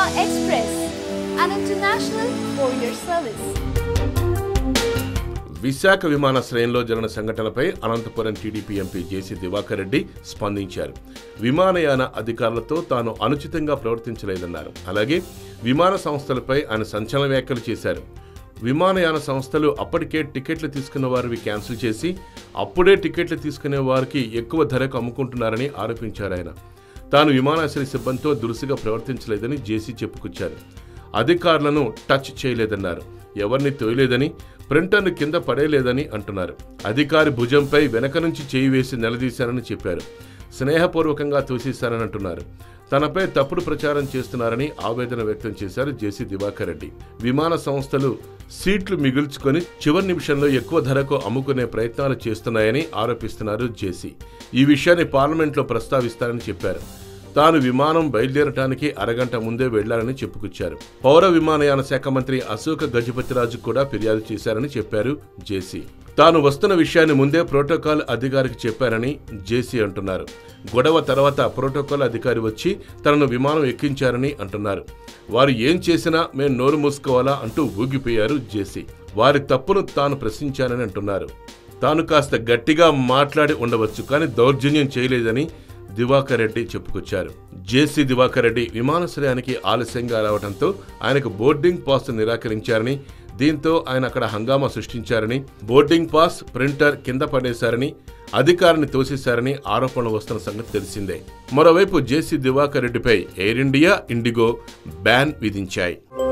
Express, an international courier service. Visakha విమానాశ్రయంలో జరిగిన సంఘటనపై Anantapuram TDP MP JC Diwakar Reddy స్పందించారు విమానయాన అధికారులతో తాను అనుచితంగా ప్రవర్తించలేదన్నారు అలాగే విమాన సంస్థలపై ఆయన సంచలన వ్యాఖ్యలు చేశారు విమానయాన సంస్థలు అప్పటికే టికెట్లు తీసుకున్న వారివి క్యాన్సిల్ చేసి అప్పుడే టికెట్లు తీసుకునే వారికి ఎక్కువ ధరకు అమ్ముకుంటున్నారని ఆరోపించారు ఆయన తాను విమానాశ్రయ సిబ్బందితో దురుసుగా ప్రవర్తించలేదని జేసీ చెప్పుకొచ్చారు అధికారులను టచ్ చేయలేదన్నారు ఎవరిని తోయలేదని ప్రింటర్ను కింద పడేయలేదని అంటున్నారు అధికారి భుజంపై వెనక నుంచి చేయి వేసి నిలదీశారని చెప్పారు స్నేహపూర్వకంగా తోసేశారని అంటున్నారు తనపై తప్పుడు ప్రచారం చేస్తున్నారని ఆవేదన వ్యక్తం చేశారు జేసీ దివాకర్ రెడ్డి విమాన సంస్థలు సీట్లు మిగుల్చుకొని చివరి నిమిషంలో ఎక్కువ ధరకు అమ్ముకునే ప్రయత్నాలు చేస్తున్నాయని ఆరోపిస్తున్నారు జేసీ ఈ విషయాన్ని పార్లమెంట్లో ప్రస్తావిస్తారని చెప్పారు తాను విమానం బయలుదేరటానికి అరగంట ముందే వెళ్లారని చెప్పుకొచ్చారు పౌర విమానయాన శాఖ మంత్రి అశోక గజపతిరాజు కూడా ఫిర్యాదు చేశారని చెప్పారు జేసీ తాను వస్తున్న విషయాన్ని ముందే ప్రోటోకాల్ అధికారికి చెప్పారని జేసీ అంటున్నారు గొడవ తర్వాత ప్రోటోకాల్ అధికారి వచ్చి తనను విమానం ఎక్కించారని అంటున్నారు వారు ఏం చేసినా మేం నోరు మూసుకోవాలా అంటూ ఊగిపోయారు జేసీ వారి తప్పును తాను ప్రశ్నించానని అంటున్నారు తాను కాస్త గట్టిగా మాట్లాడి ఉండవచ్చు కానీ దౌర్జన్యం చేయలేదని దివాకర్ రెడ్డి చెప్పుకొచ్చారు జేసీ దివాకర్ రెడ్డి విమానాశ్రయానికి ఆలస్యంగా రావడంతో ఆయనకు బోర్డింగ్ పాస్ నిరాకరించారని దీంతో ఆయన అక్కడ హంగామా సృష్టించారని బోర్డింగ్ పాస్ ప్రింటర్ కింద పడేశారని అధికారిని తోసేశారని ఆరోపణలు వస్తున్న సంగతి తెలిసిందే మరోవైపు జేసీ దివాకర్ రెడ్డిపై ఎయిర్ ఇండియా ఇండిగో బ్యాన్ విధించాయి